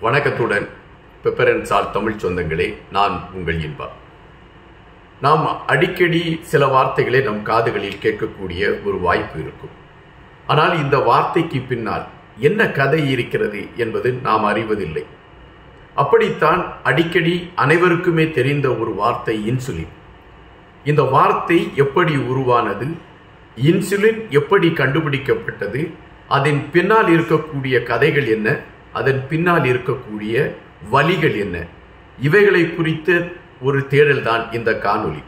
வணக்கத்துடன் பெப்பரன் சால் தமிழ் சொந்தங்களே நான் உங்கள் இன்பா நாம் அடிக்கடி சில வார்த்தைகளை நம் காதுகளில் கேட்கக்கூடிய ஒரு வாய்ப்பு இருக்கும் ஆனால் இந்த வார்த்தைக்கு பின்னால் என்ன கதை இருக்கிறது என்பது நாம் அறிவதில்லை அப்படித்தான் அடிக்கடி அனைவருக்குமே தெரிந்த ஒரு வார்த்தை இன்சுலின் இந்த வார்த்தை எப்படி உருவானது இன்சுலின் எப்படி கண்டுபிடிக்கப்பட்டது அதன் பின்னால் இருக்கக்கூடிய கதைகள் என்ன அதன் பின்னால் இருக்கக்கூடிய வழிகள் என்ன இவைகளை குறித்த ஒரு தேடல் தான் இந்த காணொளி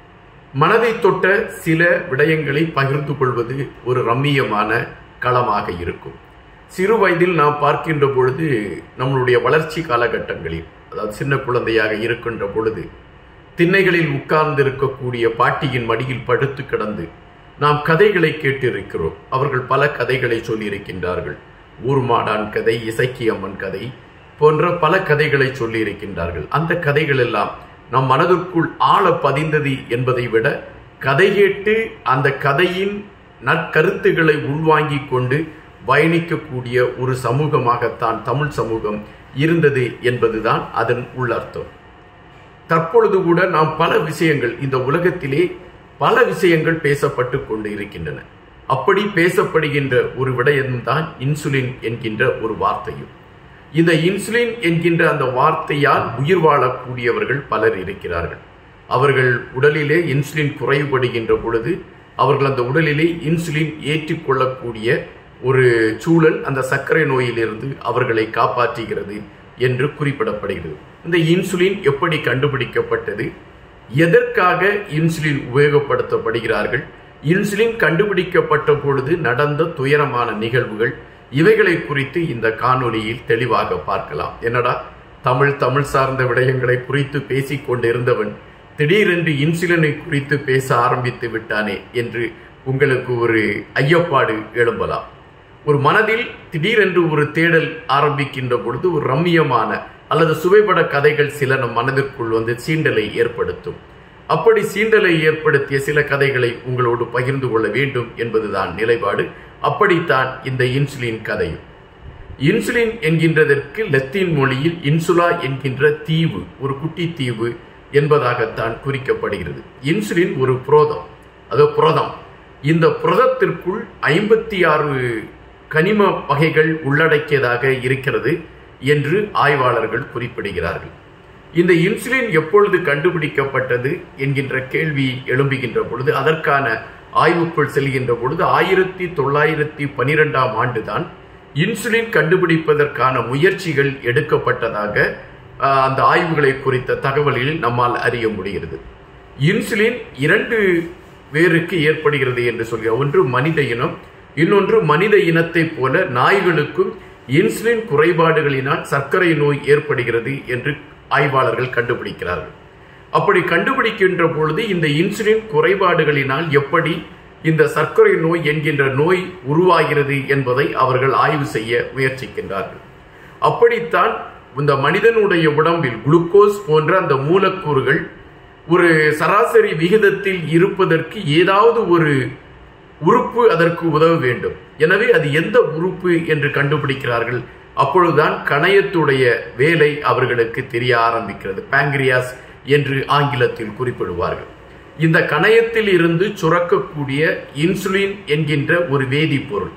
மனதை தொட்ட சில விடயங்களை பகிர்ந்து கொள்வது ஒரு ரம்மியமான களமாக இருக்கும் சிறு வயதில் நாம் பார்க்கின்ற பொழுது நம்மளுடைய வளர்ச்சி காலகட்டங்களில் அதாவது சின்ன குழந்தையாக இருக்கின்ற பொழுது திண்ணைகளில் உட்கார்ந்து இருக்கக்கூடிய பாட்டியின் மடியில் படுத்து கிடந்து நாம் கதைகளை கேட்டிருக்கிறோம் அவர்கள் பல கதைகளை சொல்லியிருக்கின்றார்கள் ஊர்மாடான் கதை இசக்கியம்மன் கதை போன்ற பல கதைகளை சொல்லியிருக்கின்றார்கள் அந்த கதைகள் எல்லாம் நம் மனதிற்குள் ஆழ பதிந்தது என்பதை விட கதை கேட்டு அந்த கதையின் நற்கருத்துக்களை உள்வாங்கிக் கொண்டு பயணிக்கக்கூடிய ஒரு சமூகமாகத்தான் தமிழ் சமூகம் இருந்தது என்பதுதான் அதன் உள்ளர்த்தம் தற்பொழுது கூட நாம் பல விஷயங்கள் இந்த உலகத்திலே பல விஷயங்கள் பேசப்பட்டு கொண்டு இருக்கின்றன அப்படி பேசப்படுகின்ற ஒரு விடயம்தான் இன்சுலின் என்கின்ற ஒரு வார்த்தையும் இந்த இன்சுலின் என்கின்ற அந்த வார்த்தையால் உயிர் வாழக்கூடியவர்கள் பலர் இருக்கிறார்கள் அவர்கள் உடலிலே இன்சுலின் குறைபடுகின்ற பொழுது அவர்கள் அந்த உடலிலே இன்சுலின் ஏற்றுக்கொள்ளக்கூடிய ஒரு சூழல் அந்த சர்க்கரை நோயிலிருந்து அவர்களை காப்பாற்றுகிறது என்று குறிப்பிடப்படுகிறது இந்த இன்சுலின் எப்படி கண்டுபிடிக்கப்பட்டது எதற்காக இன்சுலின் உபயோகப்படுத்தப்படுகிறார்கள் இன்சுலின் கண்டுபிடிக்கப்பட்ட பொழுது நடந்த துயரமான நிகழ்வுகள் இவைகளை குறித்து இந்த காணொளியில் தெளிவாக பார்க்கலாம் என்னடா தமிழ் தமிழ் சார்ந்த விடயங்களை குறித்து பேசிக் கொண்டிருந்தவன் திடீரென்று இன்சுலினை குறித்து பேச ஆரம்பித்து விட்டானே என்று உங்களுக்கு ஒரு ஐயப்பாடு எழும்பலாம் ஒரு மனதில் திடீரென்று ஒரு தேடல் ஆரம்பிக்கின்ற பொழுது ஒரு ரம்மியமான அல்லது சுவைபட கதைகள் சில நம் மனதிற்குள் வந்து சீண்டலை ஏற்படுத்தும் அப்படி சீண்டலை ஏற்படுத்திய சில கதைகளை உங்களோடு பகிர்ந்து கொள்ள வேண்டும் என்பதுதான் நிலைப்பாடு அப்படித்தான் இந்த இன்சுலின் கதையும் இன்சுலின் என்கின்றதற்கு லத்தீன் மொழியில் இன்சுலா என்கின்ற தீவு ஒரு குட்டி தீவு என்பதாகத்தான் குறிக்கப்படுகிறது இன்சுலின் ஒரு புரோதம் அது புரதம் இந்த புரதத்திற்குள் ஐம்பத்தி ஆறு கனிம வகைகள் உள்ளடக்கியதாக இருக்கிறது என்று ஆய்வாளர்கள் குறிப்பிடுகிறார்கள் இந்த இன்சுலின் எப்பொழுது கண்டுபிடிக்கப்பட்டது என்கின்ற கேள்வி எழும்புகின்ற பொழுது அதற்கான ஆய்வுக்குள் செல்கின்ற பொழுது ஆயிரத்தி தொள்ளாயிரத்தி பனிரெண்டாம் ஆண்டுதான் இன்சுலின் கண்டுபிடிப்பதற்கான முயற்சிகள் எடுக்கப்பட்டதாக அந்த ஆய்வுகளை குறித்த தகவலில் நம்மால் அறிய முடிகிறது இன்சுலின் இரண்டு பேருக்கு ஏற்படுகிறது என்று சொல்கிற ஒன்று மனித இனம் இன்னொன்று மனித இனத்தை போல நாய்களுக்கும் இன்சுலின் குறைபாடுகளினால் சர்க்கரை நோய் ஏற்படுகிறது என்று ஆய்வாளர்கள் கண்டுபிடிக்கிறார்கள் அப்படி கண்டுபிடிக்கின்ற பொழுது இந்த இன்சுலின் குறைபாடுகளினால் எப்படி இந்த சர்க்கரை நோய் என்கின்ற நோய் உருவாகிறது என்பதை அவர்கள் ஆய்வு செய்ய முயற்சிக்கின்றார்கள் அப்படித்தான் இந்த மனிதனுடைய உடம்பில் குளுக்கோஸ் போன்ற அந்த மூலக்கூறுகள் ஒரு சராசரி விகிதத்தில் இருப்பதற்கு ஏதாவது ஒரு உறுப்பு அதற்கு உதவ வேண்டும் எனவே அது எந்த உறுப்பு என்று கண்டுபிடிக்கிறார்கள் அப்பொழுதுதான் கணையத்துடைய வேலை அவர்களுக்கு தெரிய ஆரம்பிக்கிறது பேங்கிரியாஸ் என்று ஆங்கிலத்தில் குறிப்பிடுவார்கள் இந்த கணையத்தில் இருந்து சுரக்கக்கூடிய இன்சுலின் என்கின்ற ஒரு வேதிப்பொருள்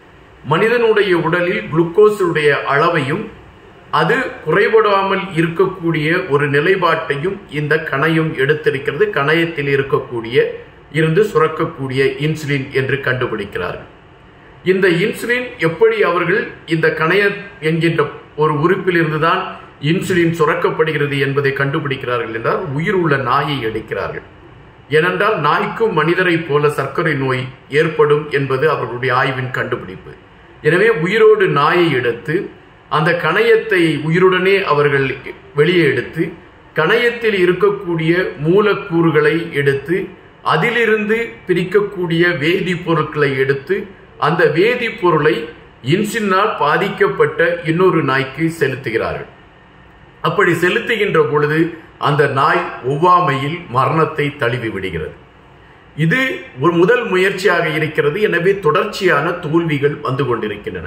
மனிதனுடைய உடலில் குளுக்கோஸுடைய அளவையும் அது குறைபடாமல் இருக்கக்கூடிய ஒரு நிலைப்பாட்டையும் இந்த கணையம் எடுத்திருக்கிறது கணையத்தில் இருக்கக்கூடிய இருந்து சுரக்கக்கூடிய இன்சுலின் என்று கண்டுபிடிக்கிறார்கள் இந்த இன்சுலின் எப்படி அவர்கள் இந்த கணைய என்கின்ற ஒரு உறுப்பில் இருந்துதான் இன்சுலின் சுரக்கப்படுகிறது என்பதை கண்டுபிடிக்கிறார்கள் என்றால் உயிர் உள்ள நாயை எடுக்கிறார்கள் ஏனென்றால் நாய்க்கும் மனிதரை போல சர்க்கரை நோய் ஏற்படும் என்பது அவர்களுடைய ஆய்வின் கண்டுபிடிப்பு எனவே உயிரோடு நாயை எடுத்து அந்த கணையத்தை உயிருடனே அவர்கள் வெளியே எடுத்து கணையத்தில் இருக்கக்கூடிய மூலக்கூறுகளை எடுத்து அதிலிருந்து பிரிக்கக்கூடிய வேதிப்பொருட்களை எடுத்து அந்த வேதிப்பொருளை இன்சுலினால் பாதிக்கப்பட்ட இன்னொரு நாய்க்கு செலுத்துகிறார்கள் அப்படி செலுத்துகின்ற பொழுது அந்த நாய் ஒவ்வாமையில் மரணத்தை தழுவி விடுகிறது இது ஒரு முதல் முயற்சியாக இருக்கிறது எனவே தொடர்ச்சியான தோல்விகள் வந்து கொண்டிருக்கின்றன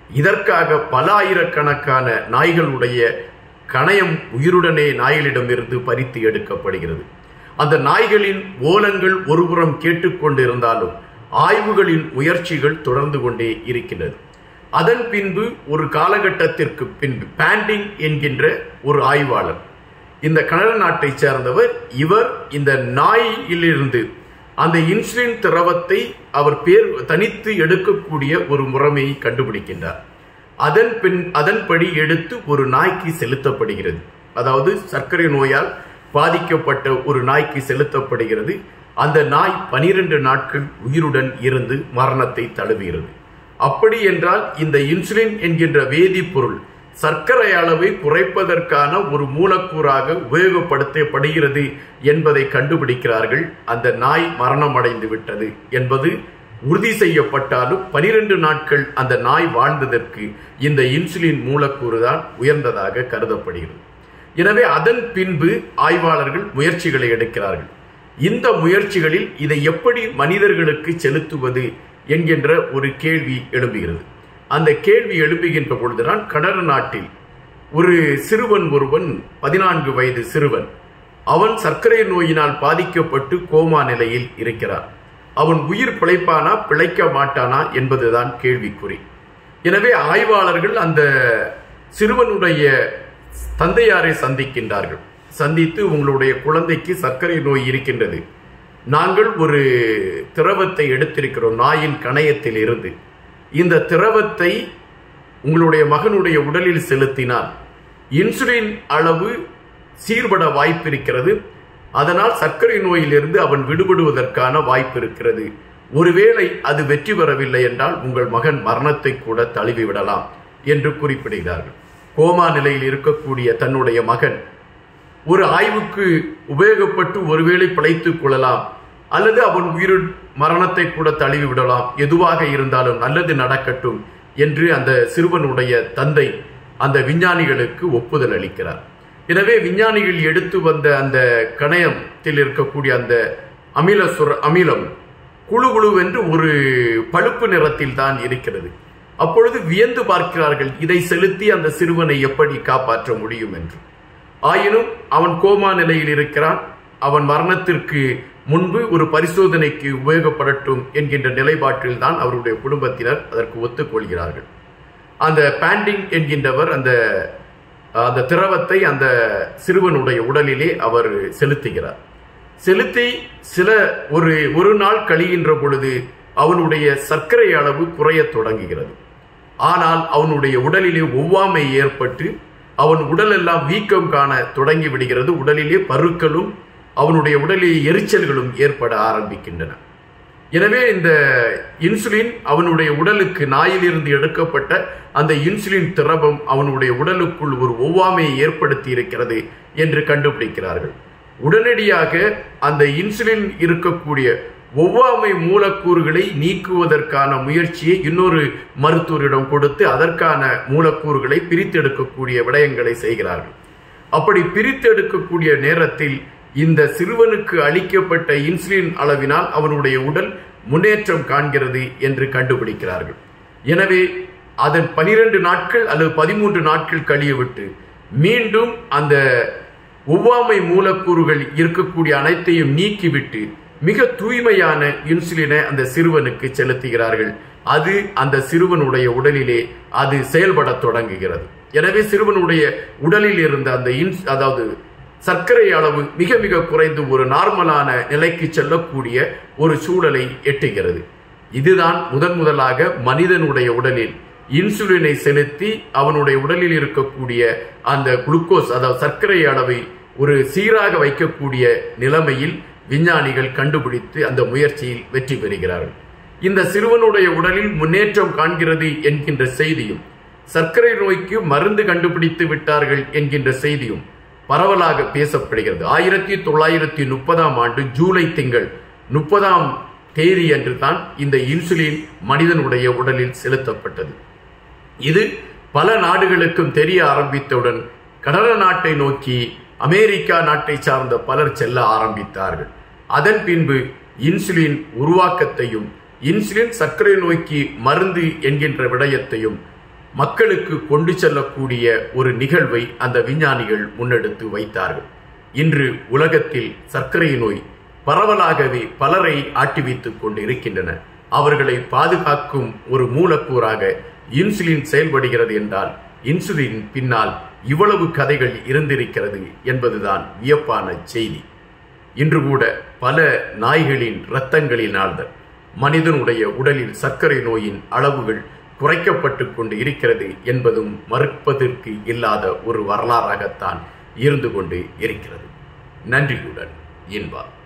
இதற்காக பல ஆயிரக்கணக்கான நாய்களுடைய கணயம் உயிருடனே நாய்களிடமிருந்து பறித்து எடுக்கப்படுகிறது அந்த நாய்களின் ஓலங்கள் ஒருபுறம் கேட்டுக்கொண்டிருந்தாலும் ஆய்வுகளின் முயற்சிகள் தொடர்ந்து கொண்டே இருக்கின்றது அதன் பின்பு ஒரு காலகட்டத்திற்கு பின்பு பேண்டிங் என்கின்ற ஒரு ஆய்வாளர் இந்த கனடா நாட்டைச் சேர்ந்தவர் இவர் இந்த நாயிலிருந்து அந்த இன்சுலின் திரவத்தை அவர் பேர் தனித்து எடுக்கக்கூடிய ஒரு முறைமையை கண்டுபிடிக்கின்றார் அதன் பின் அதன்படி எடுத்து ஒரு நாய்க்கு செலுத்தப்படுகிறது அதாவது சர்க்கரை நோயால் பாதிக்கப்பட்ட ஒரு நாய்க்கு செலுத்தப்படுகிறது அந்த நாய் பனிரெண்டு நாட்கள் உயிருடன் இருந்து மரணத்தை தழுவுகிறது அப்படி என்றால் இந்த இன்சுலின் என்கின்ற வேதிப்பொருள் சர்க்கரை அளவை குறைப்பதற்கான ஒரு மூலக்கூறாக உபயோகப்படுத்தப்படுகிறது என்பதை கண்டுபிடிக்கிறார்கள் அந்த நாய் மரணம் அடைந்து விட்டது என்பது உறுதி செய்யப்பட்டாலும் பனிரெண்டு நாட்கள் அந்த நாய் வாழ்ந்ததற்கு இந்த இன்சுலின் மூலக்கூறு தான் உயர்ந்ததாக கருதப்படுகிறது எனவே அதன் பின்பு ஆய்வாளர்கள் முயற்சிகளை எடுக்கிறார்கள் இந்த முயற்சிகளில் இதை எப்படி மனிதர்களுக்கு செலுத்துவது என்கின்ற ஒரு கேள்வி எழும்புகிறது அந்த கேள்வி எழுப்புகின்ற பொழுதுதான் கடல் நாட்டில் ஒரு சிறுவன் ஒருவன் பதினான்கு வயது சிறுவன் அவன் சர்க்கரை நோயினால் பாதிக்கப்பட்டு கோமா நிலையில் இருக்கிறான் அவன் உயிர் பிழைப்பானா பிழைக்க மாட்டானா என்பதுதான் கேள்விக்குறி எனவே ஆய்வாளர்கள் அந்த சிறுவனுடைய தந்தையாரை சந்திக்கின்றார்கள் சந்தித்து உங்களுடைய குழந்தைக்கு சர்க்கரை நோய் இருக்கின்றது நாங்கள் ஒரு திரவத்தை எடுத்திருக்கிறோம் நாயின் கணையத்தில் இருந்து இந்த திரவத்தை உங்களுடைய மகனுடைய உடலில் செலுத்தினால் இன்சுலின் அளவு சீர்பட வாய்ப்பு இருக்கிறது அதனால் சர்க்கரை நோயிலிருந்து அவன் விடுபடுவதற்கான வாய்ப்பு இருக்கிறது ஒருவேளை அது வெற்றி பெறவில்லை என்றால் உங்கள் மகன் மரணத்தை கூட தழுவிவிடலாம் என்று குறிப்பிடுகிறார்கள் கோமா நிலையில் இருக்கக்கூடிய தன்னுடைய மகன் ஒரு ஆய்வுக்கு உபயோகப்பட்டு ஒருவேளை பிழைத்துக் கொள்ளலாம் அல்லது அவன் உயிர் மரணத்தை கூட தழுவி விடலாம் எதுவாக இருந்தாலும் நல்லது நடக்கட்டும் என்று அந்த சிறுவனுடைய தந்தை அந்த விஞ்ஞானிகளுக்கு ஒப்புதல் அளிக்கிறார் எனவே விஞ்ஞானிகள் எடுத்து வந்த அந்த கணையத்தில் இருக்கக்கூடிய அந்த அமில சுர அமிலம் குழு குழுவென்று ஒரு பழுப்பு நிறத்தில் தான் இருக்கிறது அப்பொழுது வியந்து பார்க்கிறார்கள் இதை செலுத்தி அந்த சிறுவனை எப்படி காப்பாற்ற முடியும் என்று ஆயினும் அவன் கோமா நிலையில் இருக்கிறான் அவன் மரணத்திற்கு முன்பு ஒரு பரிசோதனைக்கு உபயோகப்படட்டும் என்கின்ற நிலைப்பாட்டில் தான் அவருடைய குடும்பத்தினர் அதற்கு ஒத்துக்கொள்கிறார்கள் அந்த பேண்டிங் என்கின்றவர் அந்த அந்த திரவத்தை அந்த சிறுவனுடைய உடலிலே அவர் செலுத்துகிறார் செலுத்தி சில ஒரு ஒரு நாள் கழிகின்ற பொழுது அவனுடைய சர்க்கரை அளவு குறையத் தொடங்குகிறது ஆனால் அவனுடைய உடலிலே ஒவ்வாமை ஏற்பட்டு அவன் உடலெல்லாம் வீக்கம் காண தொடங்கி விடுகிறது உடலிலே பருக்களும் அவனுடைய உடலிலே எரிச்சல்களும் ஏற்பட ஆரம்பிக்கின்றன எனவே இந்த இன்சுலின் அவனுடைய உடலுக்கு நாயிலிருந்து எடுக்கப்பட்ட அந்த இன்சுலின் திரவம் அவனுடைய உடலுக்குள் ஒரு ஒவ்வாமையை ஏற்படுத்தி இருக்கிறது என்று கண்டுபிடிக்கிறார்கள் உடனடியாக அந்த இன்சுலின் இருக்கக்கூடிய ஒவ்வாமை மூலக்கூறுகளை நீக்குவதற்கான முயற்சியை இன்னொரு மருத்துவரிடம் கொடுத்து அதற்கான மூலக்கூறுகளை பிரித்தெடுக்கக்கூடிய விடயங்களை செய்கிறார்கள் அப்படி பிரித்தெடுக்கக்கூடிய நேரத்தில் இந்த சிறுவனுக்கு அளிக்கப்பட்ட இன்சுலின் அளவினால் அவனுடைய உடல் முன்னேற்றம் காண்கிறது என்று கண்டுபிடிக்கிறார்கள் எனவே அதன் பனிரெண்டு நாட்கள் அல்லது பதிமூன்று நாட்கள் கழியவிட்டு மீண்டும் அந்த ஒவ்வாமை மூலக்கூறுகள் இருக்கக்கூடிய அனைத்தையும் நீக்கிவிட்டு மிக தூய்மையான இன்சுலினை அந்த சிறுவனுக்கு செலுத்துகிறார்கள் அது அந்த சிறுவனுடைய உடலிலே அது செயல்பட தொடங்குகிறது எனவே சிறுவனுடைய உடலில் இருந்த அந்த இன்ஸ் அதாவது சர்க்கரை அளவு மிக மிக குறைந்து ஒரு நார்மலான நிலைக்கு செல்லக்கூடிய ஒரு சூழலை எட்டுகிறது இதுதான் முதன் முதலாக மனிதனுடைய உடலில் இன்சுலினை செலுத்தி அவனுடைய உடலில் இருக்கக்கூடிய அந்த குளுக்கோஸ் அதாவது சர்க்கரை அளவை ஒரு சீராக வைக்கக்கூடிய நிலைமையில் விஞ்ஞானிகள் கண்டுபிடித்து அந்த முயற்சியில் வெற்றி பெறுகிறார்கள் இந்த சிறுவனுடைய உடலில் முன்னேற்றம் காண்கிறது என்கின்ற செய்தியும் சர்க்கரை நோய்க்கு மருந்து கண்டுபிடித்து விட்டார்கள் என்கின்ற செய்தியும் பரவலாக பேசப்படுகிறது ஆயிரத்தி தொள்ளாயிரத்தி முப்பதாம் ஆண்டு ஜூலை திங்கள் முப்பதாம் தேதி அன்று தான் இந்த இன்சுலின் மனிதனுடைய உடலில் செலுத்தப்பட்டது இது பல நாடுகளுக்கும் தெரிய ஆரம்பித்தவுடன் கடல நாட்டை நோக்கி அமெரிக்கா நாட்டை சார்ந்த பலர் செல்ல ஆரம்பித்தார்கள் அதன் பின்பு இன்சுலின் உருவாக்கத்தையும் இன்சுலின் சர்க்கரை நோய்க்கு மருந்து என்கின்ற விடயத்தையும் மக்களுக்கு கொண்டு செல்லக்கூடிய ஒரு நிகழ்வை அந்த விஞ்ஞானிகள் முன்னெடுத்து வைத்தார்கள் இன்று உலகத்தில் சர்க்கரை நோய் பரவலாகவே பலரை ஆட்டிவித்துக் கொண்டு இருக்கின்றன அவர்களை பாதுகாக்கும் ஒரு மூலக்கூறாக இன்சுலின் செயல்படுகிறது என்றால் இன்சுலின் பின்னால் இவ்வளவு கதைகள் இருந்திருக்கிறது என்பதுதான் வியப்பான செய்தி இன்று கூட பல நாய்களின் இரத்தங்களினால்தான் மனிதனுடைய உடலில் சர்க்கரை நோயின் அளவுகள் குறைக்கப்பட்டு கொண்டு இருக்கிறது என்பதும் மறுப்பதற்கு இல்லாத ஒரு வரலாறாகத்தான் இருந்து கொண்டு இருக்கிறது நன்றியுடன் இன்பா